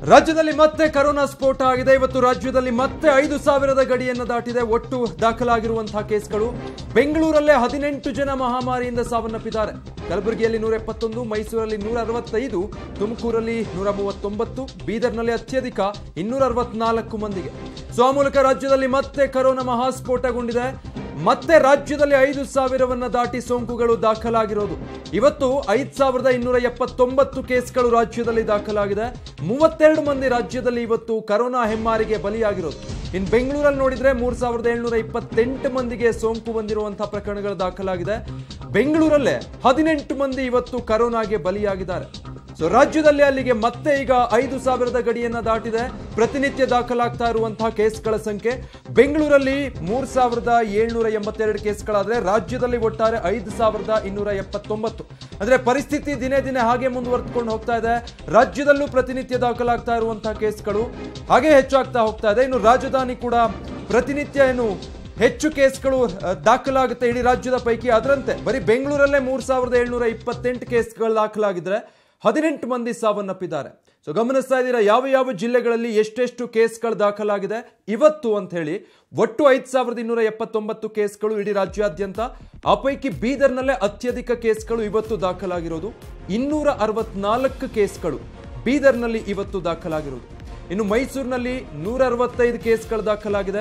ರಾಜ್ಯದಲ್ಲಿ ಮತ್ತೆ ಕರೋನಾ ಸ್ಫೋಟ ಆಗಿದೆ ಇವತ್ತು ರಾಜ್ಯದಲ್ಲಿ ಮತ್ತೆ ಐದು ಸಾವಿರದ ಗಡಿಯನ್ನು ದಾಟಿದೆ ಒಟ್ಟು ದಾಖಲಾಗಿರುವಂತಹ ಕೇಸ್ಗಳು ಬೆಂಗಳೂರಲ್ಲೇ ಹದಿನೆಂಟು ಜನ ಮಹಾಮಾರಿಯಿಂದ ಸಾವನ್ನಪ್ಪಿದ್ದಾರೆ ಕಲಬುರಗಿಯಲ್ಲಿ ನೂರ ಎಪ್ಪತ್ತೊಂದು ಮೈಸೂರಲ್ಲಿ ನೂರ ಅರವತ್ತೈದು ತುಮಕೂರಲ್ಲಿ ನೂರ ಮೂವತ್ತೊಂಬತ್ತು ಬೀದರ್ನಲ್ಲಿ ಅತ್ಯಧಿಕ ಇನ್ನೂರ ಅರವತ್ನಾಲ್ಕು ಮಂದಿಗೆ ಸೊ ಆ ಮೂಲಕ ರಾಜ್ಯದಲ್ಲಿ ಮತ್ತೆ ಕರೋನಾ ಮಹಾಸ್ಫೋಟಗೊಂಡಿದೆ ಮತ್ತೆ ರಾಜ್ಯದಲ್ಲಿ ಐದು ಸಾವಿರವನ್ನ ದಾಟಿ ಸೋಂಕುಗಳು ದಾಖಲಾಗಿರೋದು ಇವತ್ತು ಐದ್ ಸಾವಿರದ ಇನ್ನೂರ ಎಪ್ಪತ್ತೊಂಬತ್ತು ಕೇಸ್ಗಳು ರಾಜ್ಯದಲ್ಲಿ ದಾಖಲಾಗಿದೆ ಮೂವತ್ತೆರಡು ಮಂದಿ ರಾಜ್ಯದಲ್ಲಿ ಇವತ್ತು ಕರೋನಾ ಹೆಮ್ಮಾರಿಗೆ ಬಲಿಯಾಗಿರೋದು ಇನ್ನು ಬೆಂಗಳೂರಲ್ಲಿ ನೋಡಿದ್ರೆ ಮೂರ್ ಸಾವಿರದ ಏಳ್ನೂರ ಇಪ್ಪತ್ತೆಂಟು ಮಂದಿಗೆ ಸೋಂಕು ಬಂದಿರುವಂತಹ ಪ್ರಕರಣಗಳು ದಾಖಲಾಗಿದೆ ಬೆಂಗಳೂರಲ್ಲೇ ಹದಿನೆಂಟು ಮಂದಿ ಇವತ್ತು ಕರೋನಾಗೆ ಬಲಿಯಾಗಿದ್ದಾರೆ ಸೊ ರಾಜ್ಯದಲ್ಲಿ ಅಲ್ಲಿಗೆ ಮತ್ತೆ ಈಗ ಐದು ಸಾವಿರದ ಗಡಿಯನ್ನ ದಾಟಿದೆ ಪ್ರತಿನಿತ್ಯ ದಾಖಲಾಗ್ತಾ ಇರುವಂತಹ ಕೇಸ್ಗಳ ಸಂಖ್ಯೆ ಬೆಂಗಳೂರಲ್ಲಿ ಮೂರ್ ಸಾವಿರದ ಏಳ್ನೂರ ಎಂಬತ್ತೆರಡು ಕೇಸ್ಗಳಾದ್ರೆ ರಾಜ್ಯದಲ್ಲಿ ಒಟ್ಟಾರೆ ಐದು ಸಾವಿರದ ಇನ್ನೂರ ಎಪ್ಪತ್ತೊಂಬತ್ತು ಅಂದ್ರೆ ಪರಿಸ್ಥಿತಿ ದಿನೇ ದಿನೇ ಹಾಗೆ ಮುಂದುವರೆದುಕೊಂಡು ಹೋಗ್ತಾ ಇದೆ ರಾಜ್ಯದಲ್ಲೂ ಪ್ರತಿನಿತ್ಯ ದಾಖಲಾಗ್ತಾ ಇರುವಂತಹ ಕೇಸ್ಗಳು ಹಾಗೆ ಹೆಚ್ಚಾಗ್ತಾ ಹೋಗ್ತಾ ಇದೆ ಇನ್ನು ರಾಜಧಾನಿ ಕೂಡ ಪ್ರತಿನಿತ್ಯ ಏನು ಹೆಚ್ಚು ಕೇಸ್ಗಳು ಅಹ್, ದಾಖಲಾಗುತ್ತೆ ಇಡೀ ರಾಜ್ಯದ ಪೈಕಿ ಅದರಂತೆ ಬರೀ ಬೆಂಗಳೂರಲ್ಲೇ ಮೂರ್ ಸಾವಿರದ ಏಳ್ನೂರ ಇಪ್ಪತ್ತೆಂಟು ಕೇಸ್ಗಳು ದಾಖಲಾಗಿದ್ರೆ ಹದಿನೆಂಟು ಮಂದಿ ಸಾವನ್ನಪ್ಪಿದ್ದಾರೆ ಸೊ ಗಮನಿಸ್ತಾ ಇದ್ದೀರಾ ಯಾವ ಯಾವ ಜಿಲ್ಲೆಗಳಲ್ಲಿ ಎಷ್ಟೆಷ್ಟು ಕೇಸ್ಗಳು ದಾಖಲಾಗಿದೆ ಇವತ್ತು ಅಂತ ಹೇಳಿ ಒಟ್ಟು ಐದು ಸಾವಿರದ ಇನ್ನೂರ ಎಪ್ಪತ್ತೊಂಬತ್ತು ಕೇಸ್ಗಳು ಇಡೀ ರಾಜ್ಯಾದ್ಯಂತ ಆ ಪೈಕಿ ಬೀದರ್ನಲ್ಲೇ ಅತ್ಯಧಿಕ ಕೇಸ್ಗಳು ಇವತ್ತು ದಾಖಲಾಗಿರೋದು ಇನ್ನೂರ ಅರವತ್ನಾಲ್ಕು ಕೇಸ್ಗಳು ಬೀದರ್ನಲ್ಲಿ ಇವತ್ತು ದಾಖಲಾಗಿರೋದು ಇನ್ನು ಮೈಸೂರಿನಲ್ಲಿ ನೂರ ಅರವತ್ತೈದು ಕೇಸ್ಗಳು ದಾಖಲಾಗಿದೆ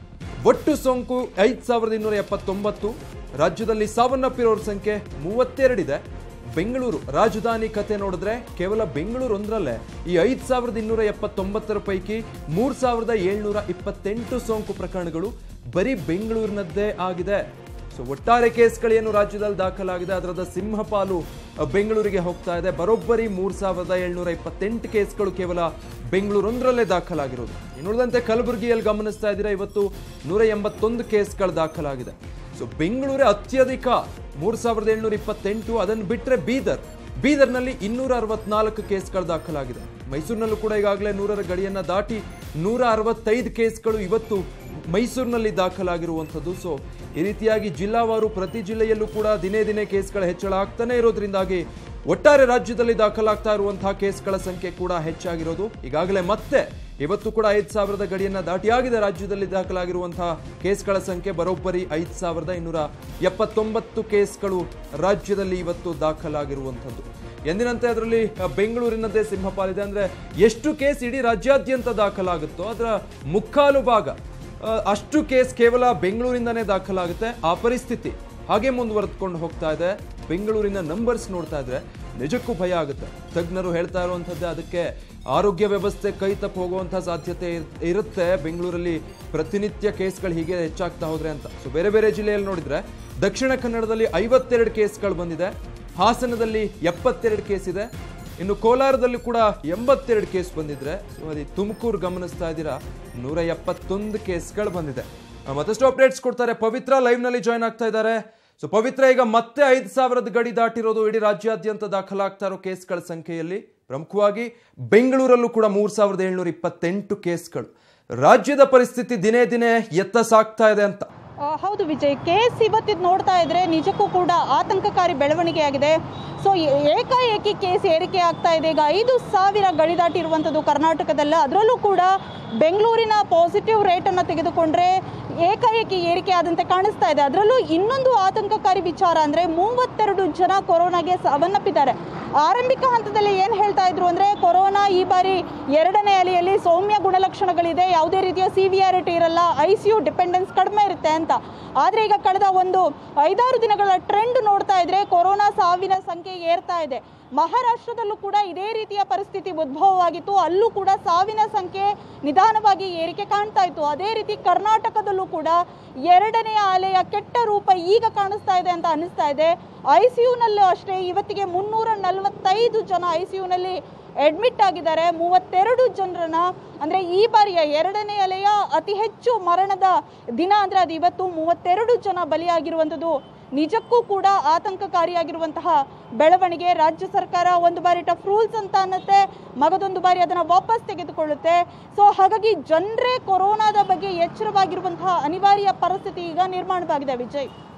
ಒಟ್ಟು ಸೋಂಕು ಐದು ಸಾವಿರದ ಇನ್ನೂರ ಎಪ್ಪತ್ತೊಂಬತ್ತು ರಾಜ್ಯದಲ್ಲಿ ಸಾವನ್ನಪ್ಪಿರೋರ ಸಂಖ್ಯೆ ಮೂವತ್ತೆರಡಿದೆ ಬೆಂಗಳೂರು ರಾಜಧಾನಿ ಕತೆ ನೋಡಿದ್ರೆ ಕೇವಲ ಬೆಂಗಳೂರು ಒಂದರಲ್ಲೇ ಈ ಐದು ಸಾವಿರದ ಇನ್ನೂರ ಎಪ್ಪತ್ತೊಂಬತ್ತರ ಪೈಕಿ ಮೂರು ಸಾವಿರದ ಏಳ್ನೂರ ಇಪ್ಪತ್ತೆಂಟು ಸೋಂಕು ಪ್ರಕರಣಗಳು ಬರೀ ಬೆಂಗಳೂರಿನದ್ದೇ ಆಗಿದೆ ಸೊ ಒಟ್ಟಾರೆ ಕೇಸ್ಗಳೇನು ರಾಜ್ಯದಲ್ಲಿ ದಾಖಲಾಗಿದೆ ಅದರದ ಸಿಂಹಪಾಲು ಅ, ಬೆಂಗಳೂರಿಗೆ ಹೋಗ್ತಾ ಇದೆ ಬರೋಬ್ಬರಿ ಮೂರ್ ಸಾವಿರದ ಏಳ್ನೂರ ಇಪ್ಪತ್ತೆಂಟು ಕೇಸ್ಗಳು ಕೇವಲ ಬೆಂಗಳೂರೊಂದರಲ್ಲೇ ದಾಖಲಾಗಿರೋದು ಇನ್ನುಳಿದಂತೆ ಕಲಬುರಗಿಯಲ್ಲಿ ಗಮನಿಸ್ತಾ ಇದ್ದೀರಾ ಇವತ್ತು ನೂರ ಎಂಬತ್ತೊಂದು ಕೇಸ್ಗಳು ದಾಖಲಾಗಿದೆ ಸೊ ಬೆಂಗಳೂರೇ ಅತ್ಯಧಿಕ ಮೂರ್ ಸಾವಿರದ ಏಳ್ನೂರ ಇಪ್ಪತ್ತೆಂಟು ಅದನ್ನು ಬಿಟ್ಟರೆ ಬೀದರ್ ಬೀದರ್ನಲ್ಲಿ ಇನ್ನೂರ ಅರವತ್ನಾಲ್ಕು ಕೇಸ್ಗಳು ದಾಖಲಾಗಿದೆ ಮೈಸೂರಿನಲ್ಲೂ ಕೂಡ ಈಗಾಗಲೇ ನೂರರ ಗಡಿಯನ್ನ ದಾಟಿ ನೂರ ಅರವತ್ತೈದು ಕೇಸ್ಗಳು ಇವತ್ತು ಮೈಸೂರಿನಲ್ಲಿ ದಾಖಲಾಗಿರುವಂಥದ್ದು ಸೊ ಈ ರೀತಿಯಾಗಿ ಜಿಲ್ಲಾವಾರು ಪ್ರತಿ ಜಿಲ್ಲೆಯಲ್ಲೂ ಕೂಡ ದಿನೇ ದಿನೇ ಕೇಸ್ಗಳ ಹೆಚ್ಚಳ ಆಗ್ತಾನೆ ಇರೋದ್ರಿಂದಾಗಿ ಒಟ್ಟಾರೆ ರಾಜ್ಯದಲ್ಲಿ ದಾಖಲಾಗ್ತಾ ಇರುವಂತಹ ಕೇಸ್ಗಳ ಸಂಖ್ಯೆ ಕೂಡ ಹೆಚ್ಚಾಗಿರೋದು ಈಗಾಗಲೇ ಮತ್ತೆ ಇವತ್ತು ಕೂಡ ಐದು ಸಾವಿರದ ಗಡಿಯನ್ನ ದಾಟಿಯಾಗಿದೆ ರಾಜ್ಯದಲ್ಲಿ ದಾಖಲಾಗಿರುವಂತಹ ಕೇಸ್ಗಳ ಸಂಖ್ಯೆ ಬರೋಬ್ಬರಿ ಐದು ಸಾವಿರದ ಇನ್ನೂರ ಎಪ್ಪತ್ತೊಂಬತ್ತು ಕೇಸ್ಗಳು ರಾಜ್ಯದಲ್ಲಿ ಇವತ್ತು ದಾಖಲಾಗಿರುವಂಥದ್ದು ಎಂದಿನಂತೆ ಅದರಲ್ಲಿ ಅ, ಬೆಂಗಳೂರಿನದ್ದೇ ಸಿಂಹಪಾಲಿದೆ ಅಂದ್ರೆ ಎಷ್ಟು ಕೇಸ್ ಇಡೀ ರಾಜ್ಯಾದ್ಯಂತ ದಾಖಲಾಗುತ್ತೋ ಅದರ ಮುಕ್ಕಾಲು ಭಾಗ ಅ, ಅಷ್ಟು ಕೇಸ್ ಕೇವಲ ಬೆಂಗಳೂರಿಂದನೇ ದಾಖಲಾಗುತ್ತೆ ಆ ಪರಿಸ್ಥಿತಿ ಹಾಗೆ ಮುಂದುವರೆದುಕೊಂಡು ಹೋಗ್ತಾ ಇದೆ ಬೆಂಗಳೂರಿನ ನಂಬರ್ಸ್ ನೋಡ್ತಾ ಇದ್ರೆ ನಿಜಕ್ಕೂ ಭಯ ಆಗುತ್ತೆ ತಜ್ಞರು ಹೇಳ್ತಾ ಇರುವಂಥದ್ದೇ ಅದಕ್ಕೆ ಆರೋಗ್ಯ ವ್ಯವಸ್ಥೆ ಕೈ ತಪ್ಪು ಹೋಗುವಂಥ ಸಾಧ್ಯತೆ ಇರ್- ಇರುತ್ತೆ ಬೆಂಗಳೂರಲ್ಲಿ ಪ್ರತಿನಿತ್ಯ ಕೇಸ್ಗಳು ಹೀಗೆ ಹೆಚ್ಚಾಗ್ತಾ ಹೋದ್ರೆ ಅಂತ ಸೊ ಬೇರೆ ಬೇರೆ ಜಿಲ್ಲೆಯಲ್ಲಿ ನೋಡಿದ್ರೆ ದಕ್ಷಿಣ ಕನ್ನಡದಲ್ಲಿ ಐವತ್ತೆರಡು ಕೇಸ್ಗಳು ಬಂದಿದೆ ಹಾಸನದಲ್ಲಿ ಎಪ್ಪತ್ತೆರಡು ಕೇಸ್ ಇದೆ ಇನ್ನು ಕೋಲಾರದಲ್ಲಿ ಕೂಡ ಎಂಬತ್ತೆರಡು ಕೇಸ್ ಬಂದಿದ್ರೆ ಸೊ ಅದೇ ತುಮಕೂರು ಗಮನಿಸ್ತಾ ಇದ್ದೀರಾ ನೂರ ಎಪ್ಪತ್ತೊಂದು ಕೇಸ್ಗಳು ಬಂದಿದೆ ಆ, ಮತ್ತಷ್ಟು ಅಪ್ಡೇಟ್ಸ್ ಕೊಡ್ತಾರೆ ಪವಿತ್ರ ಲೈವ್ ನಲ್ಲಿ ಜಾಯ್ನ್ ಆಗ್ತಾ ಇದ್ದಾರೆ ಸೊ ಪವಿತ್ರ ಈಗ ಮತ್ತೆ ಐದು ಸಾವಿರದ ಗಡಿ ದಾಟಿರೋದು ಇಡೀ ರಾಜ್ಯಾದ್ಯಂತ ದಾಖಲಾಗ್ತಾ ಇರೋ ಕೇಸ್ಗಳ ಸಂಖ್ಯೆಯಲ್ಲಿ ಪ್ರಮುಖವಾಗಿ ಬೆಂಗಳೂರಲ್ಲೂ ಕೂಡ ಮೂರ್ ಸಾವಿರದ ಏಳ್ನೂರ ಇಪ್ಪತ್ತೆಂಟು ಕೇಸ್ಗಳು ರಾಜ್ಯದ ಪರಿಸ್ಥಿತಿ ದಿನೇ ದಿನೇ ಎತ್ತ ಸಾಗ್ತಾ ಇದೆ ಅಂತ ಆ, ಹೌದು ವಿಜಯ್ ಕೇಸ್ ಇವತ್ತಿದ್ ನೋಡ್ತಾ ಇದ್ರೆ ನಿಜಕ್ಕೂ ಕೂಡ ಆತಂಕಕಾರಿ ಬೆಳವಣಿಗೆ ಆಗಿದೆ ಸೊ ಏಕಾಏಕಿ ಕೇಸ್ ಏರಿಕೆ ಆಗ್ತಾ ಇದೆ ಈಗ ಐದು ಸಾವಿರ ಗಡಿ ದಾಟಿರುವಂಥದ್ದು ಕರ್ನಾಟಕದಲ್ಲ ಅದರಲ್ಲೂ ಕೂಡ ಬೆಂಗಳೂರಿನ ಪಾಸಿಟಿವ್ ರೇಟನ್ನು ತೆಗೆದುಕೊಂಡ್ರೆ ಏಕಾಏಕಿ ಏರಿಕೆ ಆದಂತೆ ಕಾಣಿಸ್ತಾ ಇದೆ ಅದರಲ್ಲೂ ಇನ್ನೊಂದು ಆತಂಕಕಾರಿ ವಿಚಾರ ಅಂದರೆ ಮೂವತ್ತೆರಡು ಜನ ಕೊರೋನಾಗೆ ಸಾವನ್ನಪ್ಪಿದ್ದಾರೆ ಆರಂಭಿಕ ಹಂತದಲ್ಲಿ ಏನು ಹೇಳ್ತಾ ಇದ್ರು ಅಂದರೆ ಕೊರೋನಾ ಈ ಬಾರಿ ಎರಡನೇ ಅಲೆಯಲ್ಲಿ ಸೌಮ್ಯ ಗುಣಲಕ್ಷಣಗಳಿದೆ ಯಾವುದೇ ರೀತಿಯ ಸಿವಿಯಾರಿಟಿ ಇರಲ್ಲ ಐ ಸಿ ಯು ಡಿಪೆಂಡೆನ್ಸ್ ಕಡಿಮೆ ಇರುತ್ತೆ ಅಂತ ಆದರೆ ಈಗ ಕಳೆದ ಒಂದು ಐದಾರು ದಿನಗಳ ಟ್ರೆಂಡ್ ನೋಡ್ತಾ ಇದ್ರೆ ಕೊರೋನಾ ಸಾವಿನ ಸಂಖ್ಯೆ ಏರ್ತಾ ಇದೆ ಮಹಾರಾಷ್ಟ್ರದಲ್ಲೂ ಕೂಡ ಇದೇ ರೀತಿಯ ಪರಿಸ್ಥಿತಿ ಉದ್ಭವವಾಗಿತ್ತು ಅಲ್ಲೂ ಕೂಡ ಸಾವಿನ ಸಂಖ್ಯೆ ನಿಧಾನವಾಗಿ ಏರಿಕೆ ಕಾಣ್ತಾ ಇತ್ತು ಅದೇ ರೀತಿ ಕರ್ನಾಟಕದಲ್ಲೂ ಕೂಡ ಎರಡನೆಯ ಅಲೆಯ ಕೆಟ್ಟ ರೂಪ ಈಗ ಕಾಣಿಸ್ತಾ ಇದೆ ಅಂತ ಅನಿಸ್ತಾ ಇದೆ ಐ ಸಿ ಯುನಲ್ಲೂ ಅಷ್ಟೇ ಇವತ್ತಿಗೆ ಮುನ್ನೂರ ನಲವತ್ತೈದು ಜನ ಐ ಸಿ ಯುನಲ್ಲಿ ಅಡ್ಮಿಟ್ ಆಗಿದ್ದಾರೆ ಮೂವತ್ತೆರಡು ಜನರನ್ನ ಅಂದರೆ ಈ ಬಾರಿಯ ಎರಡನೇ ಅಲೆಯ ಅತಿ ಹೆಚ್ಚು ಮರಣದ ದಿನ ಅಂದರೆ ಅದು ಇವತ್ತು ಮೂವತ್ತೆರಡು ಜನ ಬಲಿಯಾಗಿರುವಂಥದ್ದು ನಿಜಕ್ಕೂ ಕೂಡ ಆತಂಕಕಾರಿಯಾಗಿರುವಂತಹ ಬೆಳವಣಿಗೆ ರಾಜ್ಯ ಸರ್ಕಾರ ಒಂದು ಬಾರಿ ಟಫ್ ರೂಲ್ಸ್ ಅಂತ ಅನ್ನತ್ತೆ ಮಗದೊಂದು ಬಾರಿ ಅದನ್ನು ವಾಪಸ್ ತೆಗೆದುಕೊಳ್ಳುತ್ತೆ ಸೊ ಹಾಗಾಗಿ ಜನರೇ ಕೊರೋನಾದ ಬಗ್ಗೆ ಎಚ್ಚರವಾಗಿರುವಂತಹ ಅನಿವಾರ್ಯ ಪರಿಸ್ಥಿತಿ ಈಗ ನಿರ್ಮಾಣವಾಗಿದೆ ವಿಜಯ್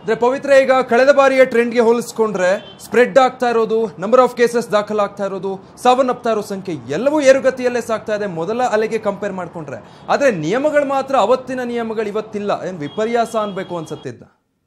ಅಂದ್ರೆ ಪವಿತ್ರ ಈಗ ಕಳೆದ ಬಾರಿಯ ಟ್ರೆಂಡ್ಗೆ ಹೋಲಿಸ್ಕೊಂಡ್ರೆ ಸ್ಪ್ರೆಡ್ ಆಗ್ತಾ ಇರೋದು ನಂಬರ್ ಆಫ್ ಕೇಸಸ್ ದಾಖಲಾಗ್ತಾ ಇರೋದು ಸಾವನ್ನಪ್ತಾ ಇರೋ ಸಂಖ್ಯೆ ಎಲ್ಲವೂ ಏರುಗತಿಯಲ್ಲೇ ಸಾಗ್ತಾ ಇದೆ ಮೊದಲ ಅಲೆಗೆ ಕಂಪೇರ್ ಮಾಡ್ಕೊಂಡ್ರೆ ಆದ್ರೆ ನಿಯಮಗಳು ಮಾತ್ರ ಅವತ್ತಿನ ನಿಯಮಗಳು ಇವತ್ತಿಲ್ಲ ಏನ್ ವಿಪರ್ಯಾಸ ಅನ್ಬೇಕು ಅನ್ಸತ್ತಿದ್ದ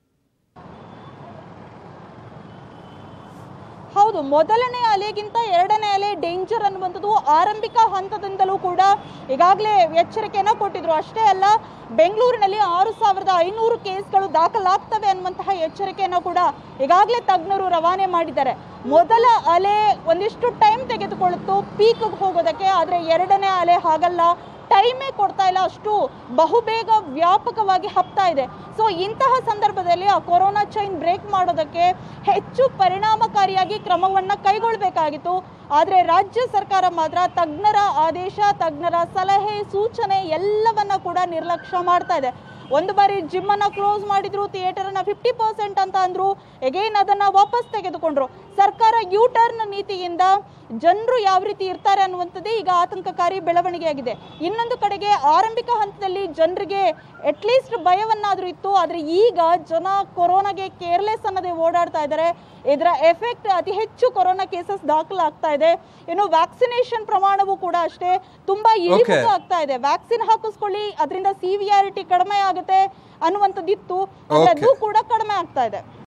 ಹೌದು ಮೊದಲನೇ ಅಲೆಗಿಂತ ಎರಡನೇ ಅಲೆ ಡೇಂಜರ್ ಅನ್ನುವಂಥದ್ದು ಆರಂಭಿಕ ಹಂತದಿಂದಲೂ ಕೂಡ ಈಗಾಗಲೇ ಎಚ್ಚರಿಕೆಯನ್ನು ಕೊಟ್ಟಿದ್ರು ಅಷ್ಟೇ ಅಲ್ಲ ಬೆಂಗಳೂರಿನಲ್ಲಿ ಆರು ಸಾವಿರದ ಐನೂರು ಕೇಸ್ಗಳು ದಾಖಲಾಗ್ತವೆ ಅನ್ನುವಂತಹ ಎಚ್ಚರಿಕೆಯನ್ನು ಕೂಡ ಈಗಾಗಲೇ ತಜ್ಞರು ರವಾನೆ ಮಾಡಿದ್ದಾರೆ ಮೊದಲ ಅಲೆ ಒಂದಿಷ್ಟು ಟೈಮ್ ತೆಗೆದುಕೊಳ್ಳುತ್ತು ಪೀಕ್ಗೆ ಹೋಗೋದಕ್ಕೆ ಆದರೆ ಎರಡನೇ ಅಲೆ ಹಾಗಲ್ಲ ಟೈಮೇ ಕೊಡ್ತಾ ಇಲ್ಲ ಅಷ್ಟು ಬಹುಬೇಗ ವ್ಯಾಪಕವಾಗಿ ಹಬ್ತಾ ಇದೆ ಸೊ ಇಂತಹ ಸಂದರ್ಭದಲ್ಲಿ ಆ ಕೊರೋನಾ ಚೈನ್ ಬ್ರೇಕ್ ಮಾಡೋದಕ್ಕೆ ಹೆಚ್ಚು ಪರಿಣಾಮಕಾರಿಯಾಗಿ ಕ್ರಮವನ್ನು ಕೈಗೊಳ್ಳಬೇಕಾಗಿತ್ತು ಆದರೆ ರಾಜ್ಯ ಸರ್ಕಾರ ಮಾತ್ರ ತಜ್ಞರ ಆದೇಶ ತಜ್ಞರ ಸಲಹೆ ಸೂಚನೆ ಎಲ್ಲವನ್ನ ಕೂಡ ನಿರ್ಲಕ್ಷ್ಯ ಮಾಡ್ತಾ ಇದೆ ಒಂದು ಬಾರಿ ಜಿಮ್ ಅನ್ನ ಕ್ಲೋಸ್ ಮಾಡಿದ್ರು ಥಿಯೇಟರ್ ಅನ್ನ ಫಿಫ್ಟಿ ಪರ್ಸೆಂಟ್ ಅಂತ ಅಂದ್ರು ಎಗೇನ್ ಅದನ್ನ ವಾಪಸ್ ತೆಗೆದುಕೊಂಡ್ರು ಸರ್ಕಾರ ಯೂ ಟರ್ನ್ ನೀತಿಯಿಂದ ಜನರು ಯಾವ ರೀತಿ ಇರ್ತಾರೆ ಅನ್ನುವಂಥದ್ದೇ ಈಗ ಆತಂಕಕಾರಿ ಬೆಳವಣಿಗೆಯಾಗಿದೆ ಇನ್ನೊಂದು ಕಡೆಗೆ ಆರಂಭಿಕ ಹಂತದಲ್ಲಿ ಜನರಿಗೆ ಅಟ್ಲೀಸ್ಟ್ ಭಯವನ್ನಾದ್ರೂ ಇತ್ತು ಆದ್ರೆ ಈಗ ಜನ ಕೊರೋನಾಗೆ ಕೇರ್ಲೆಸ್ ಅನ್ನೋದೇ ಓಡಾಡ್ತಾ ಇದ್ದಾರೆ ಇದರ ಎಫೆಕ್ಟ್ ಅತಿ ಹೆಚ್ಚು ಕೊರೋನಾ ಕೇಸಸ್ ದಾಖಲಾಗ್ತಾ ಇದೆ ಇನ್ನು ವ್ಯಾಕ್ಸಿನೇಷನ್ ಪ್ರಮಾಣವೂ ಕೂಡ ಅಷ್ಟೇ ತುಂಬಾ ಇಳಿಮುಖ ಆಗ್ತಾ ಇದೆ ವ್ಯಾಕ್ಸಿನ್ ಹಾಕಿಸ್ಕೊಳ್ಳಿ ಅದರಿಂದ ಸಿವಿಯಾರಿಟಿ ಕಡಿಮೆ ಆಗುತ್ತೆ ಅನ್ನುವಂಥದ್ದಿತ್ತು ಆದ್ರೆ ಅದು ಕೂಡ ಕಡಿಮೆ ಆಗ್ತಾ ಇದೆ